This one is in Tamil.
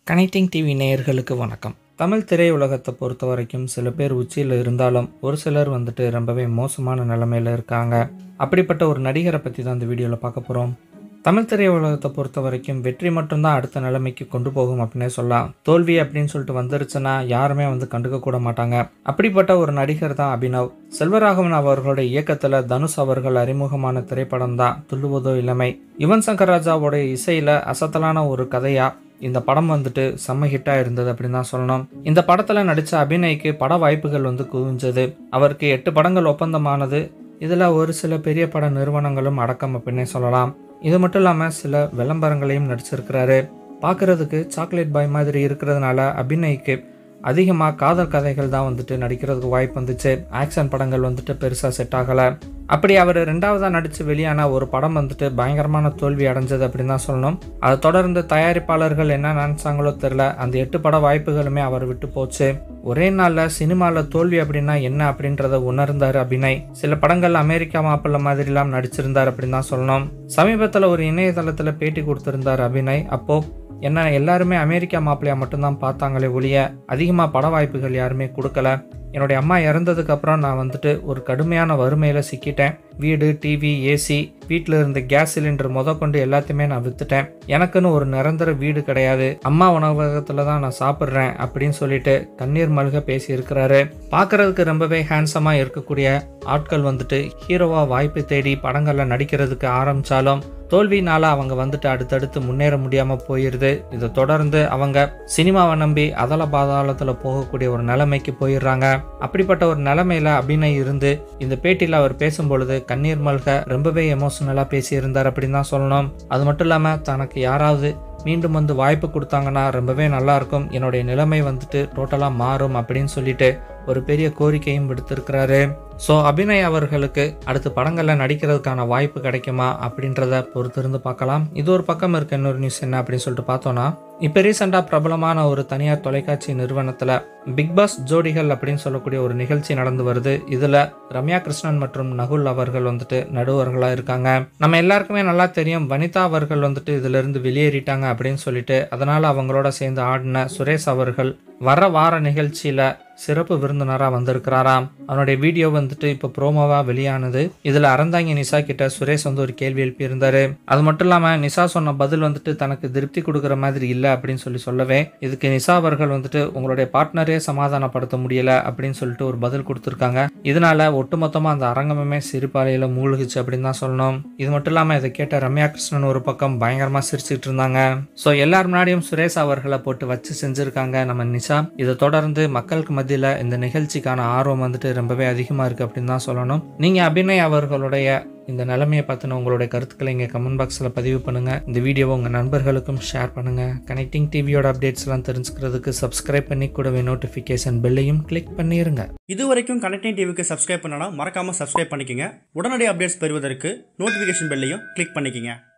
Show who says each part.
Speaker 1: கனெக்டிங் டிவி நேயர்களுக்கு வணக்கம் தமிழ் திரையுலகத்தை பொறுத்த வரைக்கும் சில பேர் உச்சியில் இருந்தாலும் ஒரு சிலர் வந்துட்டு ரொம்பவே மோசமான நிலைமையில் இருக்காங்க அப்படிப்பட்ட ஒரு நடிகரை பற்றி தான் இந்த வீடியோவில் பார்க்க போகிறோம் தமிழ் திரையுலகத்தை பொறுத்த வரைக்கும் வெற்றி மட்டும்தான் அடுத்த நிலைமைக்கு கொண்டு போகும் அப்படின்னே சொல்லலாம் தோல்வி அப்படின்னு சொல்லிட்டு வந்துருச்சுன்னா யாருமே வந்து கண்டுக்க கூட மாட்டாங்க அப்படிப்பட்ட ஒரு நடிகர் தான் அபினவ் செல்வராகவன் அவர்களுடைய இயக்கத்தில் தனுஷ் அவர்கள் அறிமுகமான திரைப்படம் தான் துள்ளுவதோ இளமை யுவன் சங்கர் ராஜாவோட இசையில் அசத்தலான ஒரு கதையா இந்த படம் வந்துட்டு செம்ம ஹிட்டாக இருந்தது அப்படின்னு தான் சொல்லணும் இந்த படத்தில் நடித்த அபிநய்க்கு பட வாய்ப்புகள் வந்து குவிஞ்சது அவருக்கு எட்டு படங்கள் ஒப்பந்தமானது இதில் ஒரு சில பெரிய பட நிறுவனங்களும் அடக்கம் அப்படின்னே சொல்லலாம் இது மட்டும் இல்லாமல் சில விளம்பரங்களையும் நடிச்சிருக்கிறாரு பார்க்குறதுக்கு சாக்லேட் பாய் மாதிரி இருக்கிறதுனால அபிநய்க்கு அதிகமாக காதல் கதைகள் தான் வந்துட்டு நடிக்கிறதுக்கு வாய்ப்பு வந்துச்சு ஆக்ஷன் படங்கள் வந்துட்டு பெருசாக செட் ஆகலை அப்படி அவர் ரெண்டாவதாக நடித்து வெளியான ஒரு படம் வந்துட்டு பயங்கரமான தோல்வி அடைஞ்சது அப்படின்னு தான் சொல்லணும் அதை தொடர்ந்து தயாரிப்பாளர்கள் என்ன நினச்சாங்களோ தெரில அந்த எட்டு பட வாய்ப்புகளுமே அவர் விட்டு போச்சு ஒரே நாளில் சினிமாவில் தோல்வி அப்படின்னா என்ன அப்படின்றத உணர்ந்தார் அபிநய் சில படங்கள் அமெரிக்கா மாப்பிள்ள மாதிரிலாம் நடிச்சிருந்தார் அப்படின்னு தான் சொல்லணும் சமீபத்தில் ஒரு இணையதளத்தில் பேட்டி கொடுத்திருந்தார் அபிநய் அப்போது என்ன எல்லாருமே அமெரிக்கா மாப்பிள்ளையா மட்டும்தான் பார்த்தாங்களே ஒழிய அதிகமாக பட வாய்ப்புகள் யாருமே கொடுக்கல என்னுடைய அம்மா இறந்ததுக்கு அப்புறம் நான் வந்துட்டு ஒரு கடுமையான வறுமையில் சிக்கிட்டேன் வீடு டிவி ஏசி வீட்டில் இருந்த கேஸ் சிலிண்டர் முத கொண்டு எல்லாத்தையுமே நான் வித்துட்டேன் எனக்குன்னு ஒரு நிரந்தர வீடு கிடையாது அம்மா உணவகத்தில் தான் நான் சாப்பிட்றேன் அப்படின்னு சொல்லிட்டு கண்ணீர் மல்க பேசி இருக்கிறாரு பார்க்கறதுக்கு ரொம்பவே ஹேண்ட்ஸமாக இருக்கக்கூடிய ஆட்கள் வந்துட்டு ஹீரோவா வாய்ப்பு தேடி படங்களில் நடிக்கிறதுக்கு ஆரம்பித்தாலும் தோல்வினால அவங்க வந்துட்டு அடுத்தடுத்து முன்னேற முடியாமல் போயிடுது இதை தொடர்ந்து அவங்க சினிமாவை நம்பி அதல பாதாளத்தில் போகக்கூடிய ஒரு நிலைமைக்கு போயிடுறாங்க அப்படிப்பட்ட ஒரு நிலைமையில அபிநய் இருந்து இந்த பேட்டியில் அவர் பேசும்பொழுது கண்ணீர் மல்க ரொம்பவே எமோஷனலாக பேசியிருந்தார் அப்படின்னு தான் சொல்லணும் அது மட்டும் இல்லாமல் தனக்கு யாராவது மீண்டும் வந்து வாய்ப்பு கொடுத்தாங்கன்னா ரொம்பவே நல்லா இருக்கும் என்னுடைய நிலைமை வந்துட்டு டோட்டலாக மாறும் அப்படின்னு சொல்லிட்டு ஒரு பெரிய கோரிக்கையும் விடுத்திருக்கிறாரு ஸோ அபிநய் அவர்களுக்கு அடுத்த படங்களில் நடிக்கிறதுக்கான வாய்ப்பு கிடைக்குமா அப்படின்றத பொறுத்திருந்து பார்க்கலாம் இது ஒரு பக்கம் இருக்க இன்னொரு நியூஸ் என்ன அப்படின்னு சொல்லிட்டு பார்த்தோன்னா இப்போ ரீசெண்டாக பிரபலமான ஒரு தனியார் தொலைக்காட்சி நிறுவனத்தில் பிக் பாஸ் ஜோடிகள் அப்படின்னு சொல்லக்கூடிய ஒரு நிகழ்ச்சி நடந்து வருது இதில் ரம்யா கிருஷ்ணன் மற்றும் நகுல் அவர்கள் வந்துட்டு நடுவர்களாக இருக்காங்க நம்ம எல்லாருக்குமே நல்லா தெரியும் வனிதா அவர்கள் வந்துட்டு இதிலிருந்து வெளியேறிட்டாங்க அப்படின்னு சொல்லிட்டு அதனால் அவங்களோட சேர்ந்து ஆடின சுரேஷ் அவர்கள் வர வார நிகழ்ச்சியில் சிறப்பு விருந்தினராக வந்திருக்கிறாராம் அவனுடைய வீடியோ வந்துட்டு இப்போ ப்ரோமோவாக வெளியானது இதில் அறந்தாங்கி நிசா கிட்ட சுரேஷ் வந்து ஒரு கேள்வி எழுப்பியிருந்தாரு அது மட்டும் இல்லாமல் நிசா சொன்ன பதில் வந்துட்டு தனக்கு திருப்தி கொடுக்குற மாதிரி இல்லை அப்படின்னு சொல்லி சொல்லவே இதுக்கு நிசா அவர்கள் வந்துட்டு உங்களுடைய பார்ட்னரே சமாதானப்படுத்த முடியல அப்படின்னு சொல்லிட்டு ஒரு பதில் கொடுத்துருக்காங்க இதனால ஒட்டுமொத்தமாக அந்த அரங்கமே சிரிப்பாலையில் மூழ்குச்சு அப்படின்னு தான் சொல்லணும் இது மட்டும் இல்லாமல் இதை கேட்ட ரம்யா கிருஷ்ணன் ஒரு பக்கம் பயங்கரமாக சிரிச்சுட்டு இருந்தாங்க ஸோ எல்லார் முன்னாடியும் சுரேஷ் அவர்களை போட்டு வச்சு செஞ்சுருக்காங்க நம்ம நிசா இதை தொடர்ந்து மக்களுக்கு மத்தியில் இந்த நிகழ்ச்சிக்கான ஆர்வம் வந்துட்டு ரொம்பவே அதிகமாக இருக்குது அப்படின்னு தான் சொல்லணும் நீங்கள் அபிநய் அவர்களுடைய இந்த நிலைமையை பார்த்துன்னு உங்களுடைய கருத்துக்களை இங்கே கமெண்ட் பாக்ஸில் பதிவு பண்ணுங்கள் இந்த வீடியோவை உங்கள் நண்பர்களுக்கும் ஷேர் பண்ணுங்கள் கனெக்டிங் டிவியோட அப்டேட்ஸ்லாம் தெரிஞ்சுக்கிறதுக்கு சப்ஸ்கிரைப் பண்ணி கூடவே நோட்டிஃபிகேஷன் பெல்லையும் கிளிக் பண்ணிடுங்க
Speaker 2: இது வரைக்கும் கனெக்டிங் டிவிக்கு சப்ஸ்கிரைப் பண்ணனா மறக்காம சப்ஸ்கிரைப் பண்ணிக்கங்க உடனடி அப்டேட்ஸ் பெறுவதற்கு நோட்டிஃபிகேஷன் பெல்லையும் கிளிக் பண்ணிக்கங்க